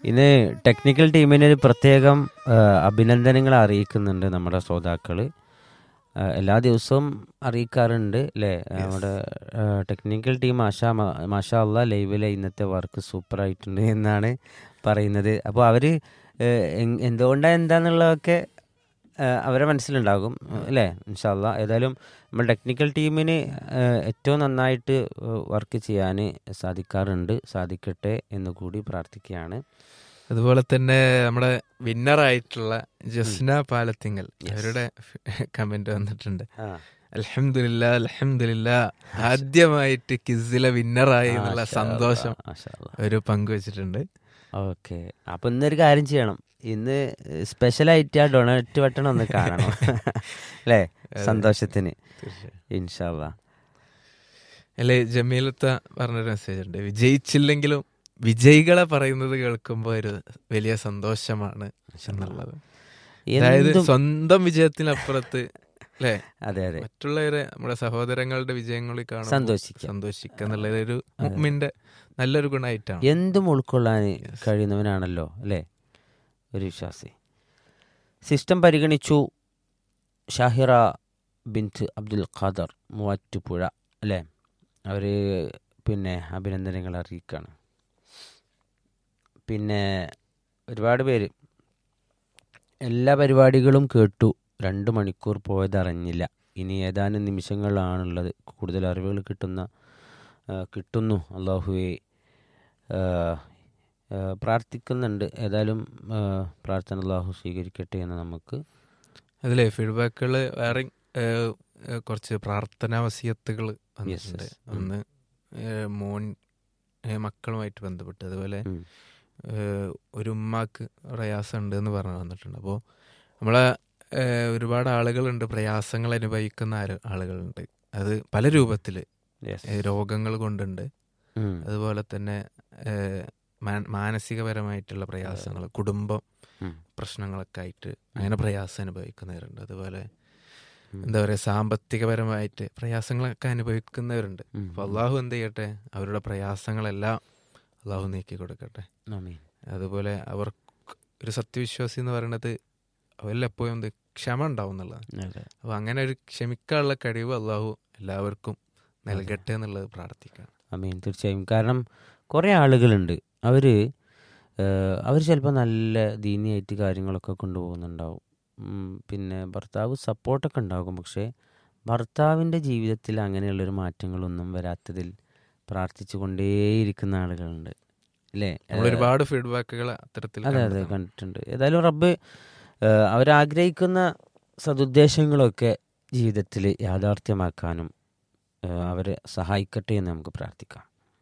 ഇന്ന് ടെക്നിക്കൽ ടീമിന് ഒരു പ്രത്യേകം ആ, അഭിനന്ദനങ്ങൾ അറിയിക്കുന്നുണ്ട് നമ്മുടെ ശ്രോതാക്കൾ എല്ലാ ദിവസവും അറിയിക്കാറുണ്ട് അല്ലേ നമ്മുടെ ആ, ടെക്നിക്കൽ ടീം മാഷാ മാഷാ അല്ല ലൈവിലെ ഇന്നത്തെ വർക്ക് സൂപ്പർ ആയിട്ടുണ്ട് എന്നാണ് പറയുന്നത് അപ്പോൾ അവർ എന്തുകൊണ്ടാണ് എന്താന്നുള്ളതൊക്കെ ആ, അവരെ മനസ്സിലുണ്ടാകും അല്ലേ ഇൻഷാല്ല ഏതായാലും നമ്മുടെ ടെക്നിക്കൽ ടീമിന് ആ, ഏറ്റവും നന്നായിട്ട് വർക്ക് ചെയ്യാൻ സാധിക്കാറുണ്ട് സാധിക്കട്ടെ എന്ന് കൂടി പ്രാർത്ഥിക്കുകയാണ് അതുപോലെ തന്നെ നമ്മുടെ വിന്നർ ആയിട്ടുള്ള ജസ്ന പാലത്തിങ്കൽ അവരുടെ കമന്റ് വന്നിട്ടുണ്ട് ആ അലഹമില്ല അലഹമില്ല ആദ്യമായിട്ട് കിസിലെ വിന്നറായി എന്നുള്ള സന്തോഷം ഒരു പങ്കുവച്ചിട്ടുണ്ട് ഓക്കെ അപ്പൊ ഇന്നൊരു കാര്യം ചെയ്യണം ഇന്ന് സ്പെഷ്യലായിട്ട് ആ ഡൊണേറ്റ് ബട്ടൺ ഒന്ന് കാണണം അല്ലേ സന്തോഷത്തിന് ഇൻഷാല്ല അല്ലെ ജമീലത്ത പറഞ്ഞൊരു മെസ്സേജ് ഉണ്ട് വിജയിച്ചില്ലെങ്കിലും വിജയികളെ പറയുന്നത് കേൾക്കുമ്പോൾ ഒരു വലിയ സന്തോഷമാണ് എന്നുള്ളത് അതായത് എന്തും സ്വന്തം വിജയത്തിനപ്പുറത്ത് അല്ലെ അതെ അതെ മറ്റുള്ളവരെ നമ്മുടെ സഹോദരങ്ങളുടെ വിജയങ്ങളിൽ കാണുമ്പോൾ സന്തോഷിക്കാം സന്തോഷിക്കുക എന്നുള്ളത് ഒരു മുമ്മിന്റെ നല്ലൊരു ഗുണമായിട്ടാണ് എന്തും ഉൾക്കൊള്ളാൻ കഴിയുന്നവനാണല്ലോ അല്ലേ ഒരു വിശ്വാസി സിസ്റ്റം പരിഗണിച്ചു ഷാഹിറ ബിൻത്ത് അബ്ദുൽ ഖാദർ മൂവാറ്റുപുഴ അല്ലേ അവർ പിന്നെ അഭിനന്ദനങ്ങൾ അറിയിക്കുകയാണ് പിന്നെ ഒരുപാട് പേര് എല്ലാ പരിപാടികളും കേട്ടു രണ്ട് മണിക്കൂർ പോയതറിഞ്ഞില്ല ഇനി ഏതാനും നിമിഷങ്ങളാണുള്ളത് കൂടുതൽ അറിവുകൾ കിട്ടുന്ന ആ, കിട്ടുന്നു അള്ളാഹുവെ ആ, ആ, പ്രാർത്ഥിക്കുന്നുണ്ട് ഏതായാലും ആ, പ്രാർത്ഥന അള്ളാഹു സ്വീകരിക്കട്ടെ എന്ന് നമുക്ക് അതിലെ ഫീഡ്ബാക്കുകൾ വേറെ ഏഹ്, ഏഹ്, കുറച്ച് പ്രാർത്ഥനാ വസിയത്തുകൾ വന്നിട്ടുണ്ട് yes. ഉം. ഒന്ന് ഏഹ്, മോൻ ഏഹ്, മക്കളുമായിട്ട് ബന്ധപ്പെട്ട് അതുപോലെ ഉം. ഏഹ്, ഒരു ഉമ്മാക്ക് പ്രയാസമുണ്ട് എന്ന് പറഞ്ഞു വന്നിട്ടുണ്ട് അപ്പോൾ നമ്മളെ ഏഹ്, ഒരുപാട് ആളുകളുണ്ട് പ്രയാസങ്ങൾ അനുഭവിക്കുന്ന ആര് ആളുകളുണ്ട് അത് പല രൂപത്തിൽ Yes. രോഗങ്ങൾ കൊണ്ടുണ്ട് ഉം. അതുപോലെ തന്നെ ഏഹ്, മാ- മാനസികപരമായിട്ടുള്ള പ്രയാസങ്ങൾ കുടുംബം ഉം. പ്രശ്നങ്ങളൊക്കെ ആയിട്ട് അങ്ങനെ പ്രയാസം അനുഭവിക്കുന്നവരുണ്ട് അതുപോലെ ഉം. എന്താ പറയുക സാമ്പത്തികപരമായിട്ട് പ്രയാസങ്ങളൊക്കെ അനുഭവിക്കുന്നവരുണ്ട് ഉം. അപ്പൊ അള്ളാഹു എന്ത് ചെയ്യട്ടെ അവരുടെ പ്രയാസങ്ങളെല്ലാം അള്ളാഹു നീക്കി കൊടുക്കട്ടെ ആമീൻ. അതുപോലെ അവർ ഒരു സത്യവിശ്വാസി എന്ന് പറയുന്നത് അവരിലെപ്പോഴും എന്ത് ക്ഷമ ഉണ്ടാവും എന്നുള്ളത് അതെ. അപ്പൊ അങ്ങനെ ഒരു ക്ഷമിക്കാനുള്ള കഴിവ് അള്ളാഹു എല്ലാവർക്കും നൽകട്ടെ എന്നുള്ളത് പ്രാർത്ഥിക്കാം ആമീൻ തീർച്ചയായും കാരണം കുറേ ആളുകളുണ്ട് അവർ അവർ ചിലപ്പോൾ നല്ല ദീനിയായിട്ട് കാര്യങ്ങളൊക്കെ കൊണ്ടുപോകുന്നുണ്ടാവും ഉം, പിന്നെ ഭർത്താവ് സപ്പോർട്ടൊക്കെ ഉണ്ടാകും പക്ഷേ ഭർത്താവിൻ്റെ ജീവിതത്തിൽ അങ്ങനെയുള്ളൊരു മാറ്റങ്ങളൊന്നും വരാത്തതിൽ പ്രാർത്ഥിച്ചു കൊണ്ടേയിരിക്കുന്ന ആളുകളുണ്ട് അല്ലേ നമ്മൾ ഒരുപാട് ഫീഡ്ബാക്കുകൾ അത്തരത്തിൽ അതെ അതെ കണ്ടതാണ്. കണ്ടിട്ടുണ്ട് ഏതായാലും റബ്ബ് ഏഹ്, അവരാഗ്രഹിക്കുന്ന സതുദ്ദേശങ്ങളൊക്കെ ജീവിതത്തിൽ യാഥാർത്ഥ്യമാക്കാനും ഏഹ്, അവരെ സഹായിക്കട്ടെ എന്ന് നമുക്ക് പ്രാർത്ഥിക്കാം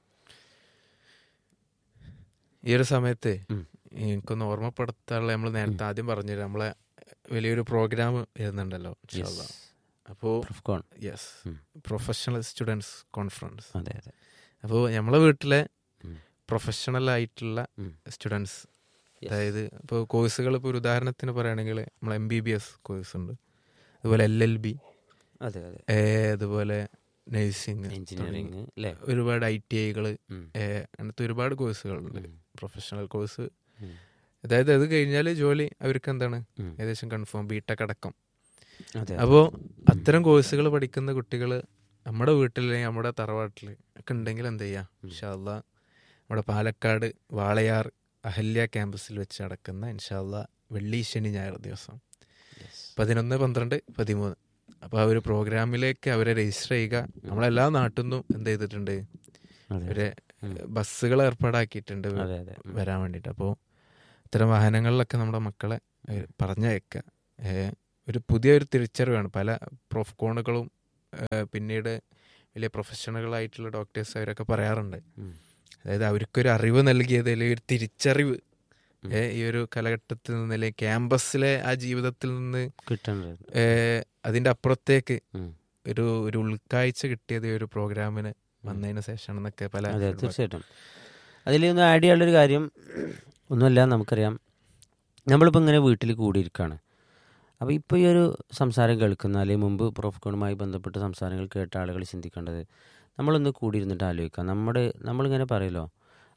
ഈ ഒരു സമയത്ത് ഉം. എനിക്കൊന്ന് ഓർമ്മപ്പെടുത്താനുള്ള നമ്മൾ നേരത്തെ ആദ്യം പറഞ്ഞു നമ്മളെ വലിയൊരു പ്രോഗ്രാം വരുന്നുണ്ടല്ലോ ഇൻഷാല്ലാ. അപ്പോ പ്രൊഫ്കോൺ യെസ് ഉം. പ്രൊഫഷണൽ സ്റ്റുഡൻസ് കോൺഫറൻസ് അതെ അതെ അപ്പോൾ നമ്മളെ വീട്ടിലെ ഉം. പ്രൊഫഷണൽ ആയിട്ടുള്ള ഉം. Students Yes. അതായത് ഇപ്പോൾ കോഴ്സുകൾ ഇപ്പോൾ ഒരു ഉദാഹരണത്തിന് പറയുകയാണെങ്കിൽ നമ്മൾ M B B S course ഉണ്ട് അതുപോലെ എൽ എൽ ബി അതെ അതെ അതുപോലെ നഴ്സിംഗ് എഞ്ചിനീയറിംഗ് അല്ലേ ഒരുപാട് ഐ ടി ഐകൾ ഉം. അങ്ങനത്തെ ഒരുപാട് കോഴ്സുകളുണ്ട് ഉം. പ്രൊഫഷണൽ കോഴ്സ് ഉം. അതായത് അത് കഴിഞ്ഞാൽ ജോലി അവർക്ക് എന്താണ് ഉം. ഏകദേശം കൺഫേം ബിടെക് അടക്കം അതെ അപ്പോൾ അത്തരം കോഴ്സുകൾ പഠിക്കുന്ന കുട്ടികൾ നമ്മുടെ വീട്ടിൽ നമ്മുടെ തറവാട്ടിൽ ഒക്കെ ഉണ്ടെങ്കിൽ എന്ത് ചെയ്യാം ഇൻഷാല്ല നമ്മുടെ പാലക്കാട് വാളയാർ അഹല്യ ക്യാമ്പസിൽ വെച്ച് നടക്കുന്ന ഇൻഷാല്ല വെള്ളി ശനി ഞായർ ദിവസം Yes. പതിനൊന്ന് പന്ത്രണ്ട് പതിമൂന്ന് അപ്പോൾ ആ ഒരു പ്രോഗ്രാമിലേക്ക് അവരെ രജിസ്റ്റർ ചെയ്യുക നമ്മളെല്ലാ നാട്ടിൽ നിന്നും എന്ത് ചെയ്തിട്ടുണ്ട് അതെ ഒരു ഉം. ബസ്സുകൾ ഏർപ്പാടാക്കിയിട്ടുണ്ട് അതെ അതെ ഉം. വരാൻ വേണ്ടിയിട്ട് അപ്പോൾ ഇത്തരം വാഹനങ്ങളിലൊക്കെ നമ്മുടെ മക്കളെ ഏഹ്, പറഞ്ഞയക്കുക ഏഹ്, ഒരു പുതിയൊരു തിരിച്ചറിവാണ് പല പ്രൊഫ്കോണുകളും ഏഹ്, പിന്നീട് വലിയ പ്രൊഫഷണലുകളായിട്ടുള്ള ഡോക്ടേഴ്സ് അവരൊക്കെ പറയാറുണ്ട് ഉം. അതായത് അവർക്കൊരു അറിവ് നൽകിയത് അല്ലെങ്കിൽ ഒരു തിരിച്ചറിവ് ഉം. ഏഹ്, ഈ ഒരു കാലഘട്ടത്തിൽ നിന്ന് അല്ലെങ്കിൽ ക്യാമ്പസിലെ ആ ജീവിതത്തിൽ നിന്ന് കിട്ടേണ്ടത് ഏഹ്, അതിന്റെ അപ്പുറത്തേക്ക് ഉം. ഒരു ഒരു ഉൾക്കാഴ്ച കിട്ടിയത് ഈ ഒരു പ്രോഗ്രാമിന് വന്നതിന് ശേഷമാണെന്നൊക്കെ പല അതെ feedback- തീർച്ചയായിട്ടും അതിൽ ഒന്ന് ആഡ് ചെയ്യാനുള്ളൊരു കാര്യം ഒന്നുമല്ല നമുക്കറിയാം നമ്മളിപ്പോൾ ഇങ്ങനെ വീട്ടിൽ കൂടിയിരിക്കുകയാണ് അപ്പോൾ ഇപ്പോൾ ഈ ഒരു സംസാരം കേൾക്കുന്ന അല്ലെങ്കിൽ മുമ്പ് പ്രൊഫ്കോണുമായി ബന്ധപ്പെട്ട സംസാരങ്ങൾ കേട്ട ആളുകൾ ചിന്തിക്കേണ്ടത് നമ്മളൊന്ന് കൂടിയിരുന്നിട്ട് ആലോചിക്കാം നമ്മുടെ നമ്മളിങ്ങനെ പറയല്ലോ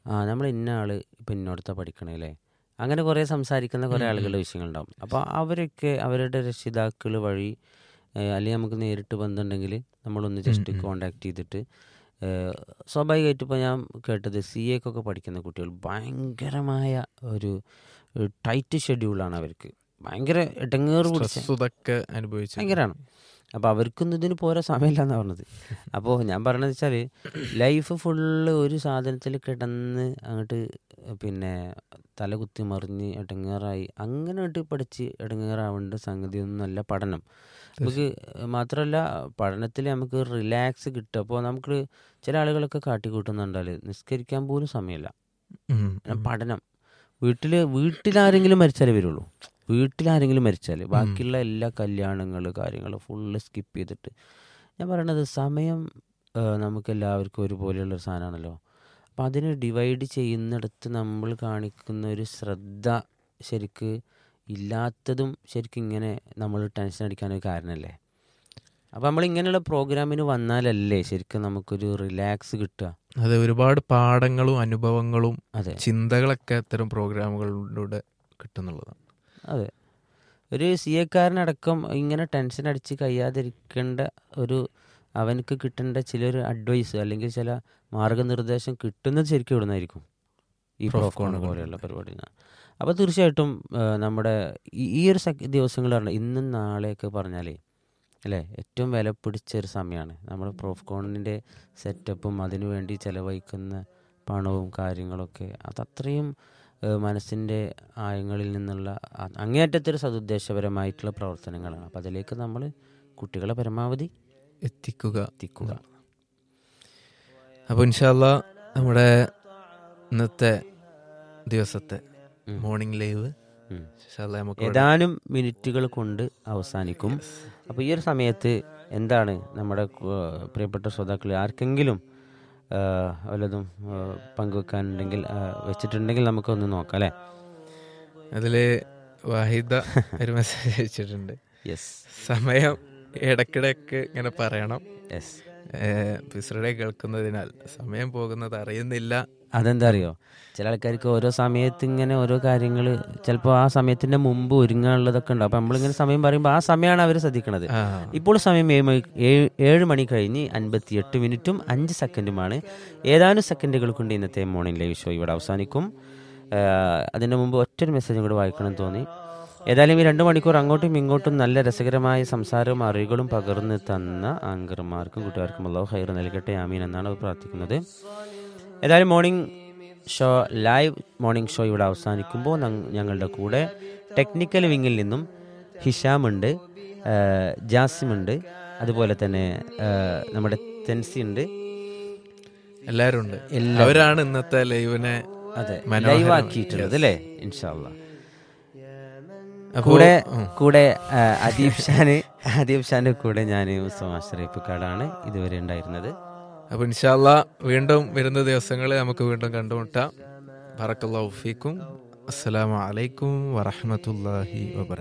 ആ നമ്മൾ ഇന്ന ആള് ഇപ്പം ഇന്നോടത്ത പഠിക്കണേ അല്ലേ അങ്ങനെ കുറേ സംസാരിക്കുന്ന കുറേ ഉം, ഉം. ആളുകളുടെ വിഷയങ്ങളുണ്ടാവും അപ്പോൾ അവരൊക്കെ അവരുടെ രക്ഷിതാക്കൾ വഴി ഏഹ്, അല്ലെങ്കിൽ നമുക്ക് നേരിട്ട് ബന്ധമുണ്ടെങ്കിൽ നമ്മളൊന്ന് ജസ്റ്റ് ഉം. കോണ്ടാക്ട് ചെയ്തിട്ട് ഏഹ്, സ്വാഭാവികമായിട്ട് ഇപ്പോൾ ഞാൻ കേട്ടത് സി എക്കൊക്കെ പഠിക്കുന്ന കുട്ടികൾ ഭയങ്കരമായ ഒരു ടൈറ്റ് ഷെഡ്യൂളാണ് അവർക്ക് ഭയങ്കര ഇടങ്ങേറ് പിടിച്ച സ്ട്രെസ് ഇതൊക്കെ അനുഭവിച്ചു ഭയങ്കരമാണ് അപ്പോൾ അവർക്കൊന്നും ഇതിന് പോരാ സമയമില്ലെന്നാണ് പറഞ്ഞത് അപ്പോൾ ഞാൻ പറയണത് വെച്ചാൽ ലൈഫ് ഫുള്ള് ഒരു സാധനത്തിൽ കിടന്ന് അങ്ങോട്ട് പിന്നെ തല കുത്തി മറിഞ്ഞ് ഇടങ്ങേറായി അങ്ങനെ ഇട്ട് പഠിച്ച് ഇടങ്ങേറാവേണ്ട സംഗതിയൊന്നുമല്ല പഠനം നമുക്ക് മാത്രമല്ല പഠനത്തിൽ നമുക്ക് റിലാക്സ് കിട്ടും അപ്പോൾ നമുക്ക് ചില ആളുകളൊക്കെ കാട്ടിക്കൂട്ടുന്നുണ്ടാൽ നിസ്കരിക്കാൻ പോലും സമയമില്ല ഉം, പിന്നെ ഉം. പഠനം വീട്ടിൽ വീട്ടിലാരെങ്കിലും മരിച്ചാലേ വരുള്ളൂ വീട്ടിലാരെങ്കിലും മരിച്ചാൽ ബാക്കിയുള്ള എല്ലാ കല്യാണങ്ങൾ കാര്യങ്ങൾ ഫുള്ള് സ്കിപ്പ് ചെയ്തിട്ട് ഞാൻ പറയണത് സമയം ആ, നമുക്ക് എല്ലാവർക്കും ഒരുപോലെയുള്ളൊരു സാധനമാണല്ലോ അപ്പം അതിന് ഡിവൈഡ് ചെയ്യുന്നിടത്ത് നമ്മൾ കാണിക്കുന്ന ഒരു ശ്രദ്ധ ശരിക്ക് ഇല്ലാത്തതും ശരിക്കും ഇങ്ങനെ നമ്മൾ ടെൻഷൻ അടിക്കാനൊരു കാരണമല്ലേ അപ്പം നമ്മൾ ഇങ്ങനെയുള്ള പ്രോഗ്രാമിന് വന്നാലല്ലേ ശരിക്കും നമുക്കൊരു റിലാക്സ് കിട്ടുക അതെ ഒരുപാട് പാഠങ്ങളും അനുഭവങ്ങളും അതെ ചിന്തകളൊക്കെ അത്തരം പ്രോഗ്രാമുകളിലൂടെ കിട്ടുന്നുള്ളതാണ് അതെ ഒരു സി എക്കാരനടക്കം ഇങ്ങനെ ടെൻഷൻ അടിച്ച് കഴിയാതിരിക്കേണ്ട ഒരു അവനക്ക് കിട്ടേണ്ട ചിലൊരു അഡ്വൈസ് അല്ലെങ്കിൽ ചില മാർഗനിർദ്ദേശം കിട്ടുന്നത് ശരിക്കും ഇവിടുന്നായിരിക്കും ഈ Prof പ്രോഫ്കോൺ Con പോലെയുള്ള പരിപാടി അപ്പോൾ തീർച്ചയായിട്ടും ആ, നമ്മുടെ ഈ- ഈ ഒരു സെ- ദിവസങ്ങൾ പറഞ്ഞാൽ ഇന്നും നാളെയൊക്കെ പറഞ്ഞാലേ അല്ലേ ഏറ്റവും വില പിടിച്ച ഒരു സമയമാണ് നമ്മുടെ പ്രോഫ്കോണിൻ്റെ സെറ്റപ്പും അതിനു വേണ്ടി ചിലവഴിക്കുന്ന പണവും കാര്യങ്ങളൊക്കെ അതത്രയും മനസ്സിൻ്റെ ആയങ്ങളിൽ നിന്നുള്ള അ- അങ്ങേയറ്റത്തൊരു സതുദ്ദേശപരമായിട്ടുള്ള പ്രവർത്തനങ്ങളാണ് അപ്പോൾ അതിലേക്ക് നമ്മൾ കുട്ടികളെ പരമാവധി എത്തിക്കുക എത്തിക്കുക അപ്പോൾ ഇൻഷാല്ല നമ്മുടെ ഇന്നത്തെ ദിവസത്തെ ഉം. മോർണിംഗ് ലൈവ് ഉം. ഇൻഷാല്ല നമുക്ക് ഇവിടെ- ഏതാനും മിനിറ്റുകൾ കൊണ്ട് അവസാനിക്കും അപ്പോൾ ഈ ഒരു സമയത്ത് എന്താണ് നമ്മുടെ കു- പ്രിയപ്പെട്ട ശ്രോതാക്കൾ ആർക്കെങ്കിലും ആ, വല്ലതും ആ, പങ്കുവെക്കാനുണ്ടെങ്കിൽ ആ, വെച്ചിട്ടുണ്ടെങ്കിൽ നമുക്കൊന്ന് നോക്കാം അല്ലേ അതില് വാഹിദ ഒരു മെസ്സേജ് അയച്ചിട്ടുണ്ട് യെസ് സമയം ഇടക്കിടക്ക് ഇങ്ങനെ പറയണം യെസ് പിസ്രടെ കേൾക്കുന്നതിനാൽ സമയം പോകുന്നത് അറിയുന്നില്ല അതെന്താ അറിയോ ചില ആൾക്കാർക്ക് ഓരോ സമയത്ത് ഇങ്ങനെ ഓരോ കാര്യങ്ങൾ ചിലപ്പോൾ ആ സമയത്തിന്റെ മുമ്പ് ഒരുങ്ങാനുള്ളതൊക്കെ ഉണ്ടാവും അപ്പം നമ്മളിങ്ങനെ സമയം പറയുമ്പോൾ ആ സമയമാണ് അവർ ശ്രദ്ധിക്കുന്നത് ആ ഇപ്പോൾ സമയം ഏഴ് മണി ഏഴ് ഏഴ് മണി കഴിഞ്ഞ് അൻപത്തിയെട്ട് മിനിറ്റും അഞ്ച് സെക്കൻഡുമാണ് ഏതാനും സെക്കൻഡുകൾ കൊണ്ട് ഇന്നത്തെ മോർണിംഗ് ലൈവ് ഷോ ഇവിടെ അവസാനിക്കും ആഹ് അതിന് മുമ്പ് ഒറ്റൊരു മെസ്സേജും കൂടെ വായിക്കണം എന്ന് തോന്നി ഏതായാലും ഈ രണ്ട് മണിക്കൂർ അങ്ങോട്ടും ഇങ്ങോട്ടും നല്ല രസകരമായ സംസാരവും അറിവുകളും പകർന്ന് തന്ന ആങ്കർമാർക്കും കൂട്ടുകാർക്കും അള്ളാഹു ഹൈർ നൽകട്ടെ ആമീൻ എന്നാണ് അവർ പ്രാർത്ഥിക്കുന്നത് ഏതായാലും morning show live morning show ഇവിടെ അവസാനിക്കുമ്പോൾ ഞങ്ങ- ഞങ്ങളുടെ കൂടെ ടെക്നിക്കൽ വിങ്ങിൽ നിന്നും ഹിഷാമുണ്ട് ആഹ് ജാസിമുണ്ട് അതുപോലെ തന്നെ ആഹ് നമ്മുടെ തെൻസി ഉണ്ട് എല്ലാരും ഉണ്ട് എല്ലാവരും. അവരാണ് ഇന്നത്തെ ലൈവിനെ അതെ മനോഹരം. ലൈവ് ആക്കിയിട്ടുള്ളത് അല്ലേ ഇൻഷാല്ല അപ്പോ കൂടെ ഉം. കൂടെ ആ, അദീബ് ഷാന് അദീബ് ഷാന്റെ കൂടെ ഞാൻ മുസ്തഫ ഷറീഫ്ക്കാടാണ് ഇതുവരെ ഉണ്ടായിരുന്നത് അപ്പൊ ഇൻഷാല്ല വീണ്ടും വരുന്ന ദിവസങ്ങളിൽ നമുക്ക് വീണ്ടും കണ്ടുമുട്ടാം ബറക്കല്ലാഹു ഫീക്കും അസ്സലാമു അലൈക്കും വറഹ്മത്തുള്ളാഹി വബറകാതുഹു